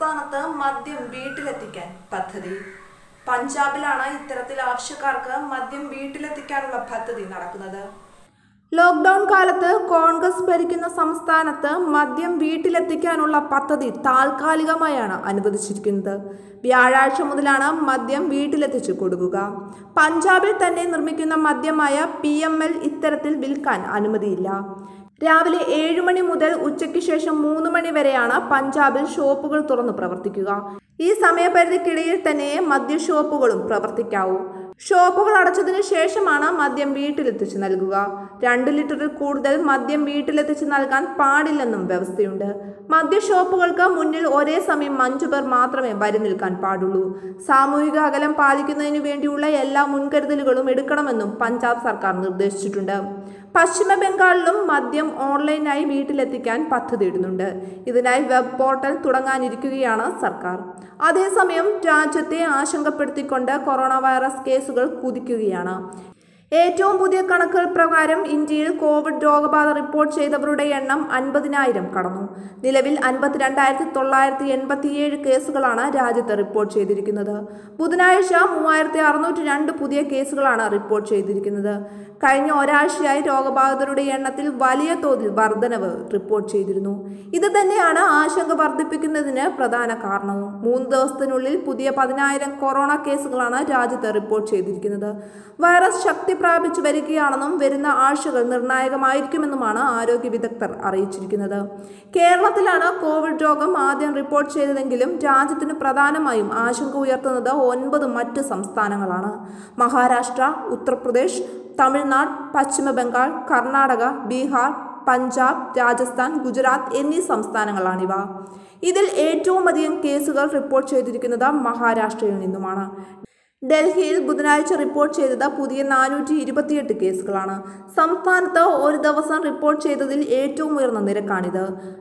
സംസ്ഥാനത്ത് മദ്യം വീട്ടിലെത്തിക്കാൻ പദ്ധതി പഞ്ചാബിലാണ് ഇത്തരത്തിൽ ആവശ്യക്കാർക്ക് മദ്യം വീട്ടിലെത്തിക്കാനുള്ള പദ്ധതി നടക്കുന്നത് ലോക്ക്ഡൌൺ കാലത്ത് കോൺഗ്രസ് ഭരിക്കുന്ന സംസ്ഥാനത്ത് മദ്യം വീട്ടിലെത്തിക്കാനുള്ള പദ്ധതി താൽക്കാലികമായാണ് അനുവദിച്ചിരിക്കുന്നത് വ്യാഴാഴ്ച മുതലാണ് മദ്യം വീട്ടിലെത്തിച്ചു കൊടുക്കുക പഞ്ചാബിൽ തന്നെ നിർമ്മിക്കുന്ന മദ്യമായ പി എം എൽ ഇത്തരത്തിൽ വിൽക്കാൻ അനുമതിയില്ല രാവിലെ ഏഴ് മണി മുതൽ ഉച്ചയ്ക്ക് ശേഷം മൂന്ന് മണി വരെയാണ് പഞ്ചാബിൽ ഷോപ്പുകൾ തുറന്നു പ്രവർത്തിക്കുക ഈ സമയപരിധിക്കിടയിൽ തന്നെ മദ്യ ഷോപ്പുകളും പ്രവർത്തിക്കാവൂ ഷോപ്പുകൾ അടച്ചതിനു ശേഷമാണ് മദ്യം വീട്ടിലെത്തിച്ച് നൽകുക രണ്ട് ലിറ്ററിൽ കൂടുതൽ മദ്യം വീട്ടിലെത്തിച്ച് നൽകാൻ പാടില്ലെന്നും വ്യവസ്ഥയുണ്ട് മദ്യ ഷോപ്പുകൾക്ക് മുന്നിൽ ഒരേ സമയം അഞ്ചു പേർ മാത്രമേ വരി നിൽക്കാൻ പാടുള്ളൂ സാമൂഹിക അകലം പാലിക്കുന്നതിനു വേണ്ടിയുള്ള എല്ലാ മുൻകരുതലുകളും എടുക്കണമെന്നും പഞ്ചാബ് സർക്കാർ നിർദ്ദേശിച്ചിട്ടുണ്ട് പശ്ചിമ ബംഗാളിലും മദ്യം ഓൺലൈനായി വീട്ടിലെത്തിക്കാൻ പദ്ധതിയിടുന്നുണ്ട് ഇതിനായി വെബ് പോർട്ടൽ തുടങ്ങാനിരിക്കുകയാണ് സർക്കാർ അതേസമയം രാജ്യത്തെ ആശങ്കപ്പെടുത്തിക്കൊണ്ട് കൊറോണ വൈറസ് കേസുകൾ കുതിക്കുകയാണ് ഏറ്റവും പുതിയ കണക്കുകൾ പ്രകാരം ഇന്ത്യയിൽ കോവിഡ് രോഗബാധ റിപ്പോർട്ട് ചെയ്തവരുടെ എണ്ണം അൻപതിനായിരം കടന്നു നിലവിൽ അൻപത്തിരണ്ടായിരത്തി തൊള്ളായിരത്തി എൺപത്തിയേഴ് കേസുകളാണ് രാജ്യത്ത് റിപ്പോർട്ട് ചെയ്തിരിക്കുന്നത് ബുധനാഴ്ച മൂവായിരത്തി അറുന്നൂറ്റി രണ്ട് പുതിയ കേസുകളാണ് റിപ്പോർട്ട് ചെയ്തിരിക്കുന്നത് കഴിഞ്ഞ ഒരാഴ്ചയായി രോഗബാധിതരുടെ എണ്ണത്തിൽ വലിയ തോതിൽ വർധനവ് റിപ്പോർട്ട് ചെയ്തിരുന്നു ഇത് തന്നെയാണ് ആശങ്ക വർദ്ധിപ്പിക്കുന്നതിന് പ്രധാന കാരണവും മൂന്ന് ദിവസത്തിനുള്ളിൽ പുതിയ പതിനായിരം കൊറോണ കേസുകളാണ് രാജ്യത്ത് റിപ്പോർട്ട് ചെയ്തിരിക്കുന്നത് വൈറസ് ശക്തി പ്രാപിച്ചു വരികയാണെന്നും വരുന്ന ആഴ്ചകൾ നിർണായകമായിരിക്കുമെന്നുമാണ് ആരോഗ്യ വിദഗ്ധർ അറിയിച്ചിരിക്കുന്നത് കേരളത്തിലാണ് കോവിഡ് രോഗം ആദ്യം റിപ്പോർട്ട് ചെയ്തതെങ്കിലും രാജ്യത്തിന് പ്രധാനമായും ആശങ്ക ഉയർത്തുന്നത് ഒൻപത് മറ്റ് സംസ്ഥാനങ്ങളാണ് മഹാരാഷ്ട്ര ഉത്തർപ്രദേശ് തമിഴ്നാട് പശ്ചിമ ബംഗാൾ കർണാടക ബീഹാർ പഞ്ചാബ് രാജസ്ഥാൻ ഗുജറാത്ത് എന്നീ സംസ്ഥാനങ്ങളാണിവ ഇതിൽ ഏറ്റവും അധികം കേസുകൾ റിപ്പോർട്ട് ചെയ്തിരിക്കുന്നത് മഹാരാഷ്ട്രയിൽ നിന്നുമാണ് ഡൽഹിയിൽ ബുധനാഴ്ച റിപ്പോർട്ട് ചെയ്തത് പുതിയ നാനൂറ്റി ഇരുപത്തിയെട്ട് കേസുകളാണ് സംസ്ഥാനത്ത് ഒരു ദിവസം റിപ്പോർട്ട് ചെയ്തതിൽ ഏറ്റവും ഉയർന്ന നിരക്കാണിത്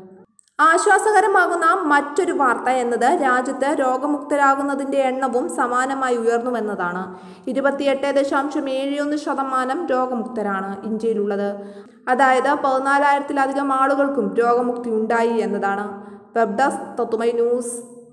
ആശ്വാസകരമാകുന്ന മറ്റൊരു വാർത്ത എന്നത് രാജ്യത്ത് രോഗമുക്തരാകുന്നതിന്റെ എണ്ണവും സമാനമായി ഉയർന്നുവെന്നതാണ് ഇരുപത്തിയെട്ട് ദശാംശം ഏഴ് ഒന്ന് ശതമാനം രോഗമുക്തരാണ് ഇന്ത്യയിലുള്ളത് അതായത് പതിനാലായിരത്തിലധികം ആളുകൾക്കും രോഗമുക്തി ഉണ്ടായി എന്നതാണ് വെബ് ഡെസ്ക് തത്തുമൈ ന്യൂസ്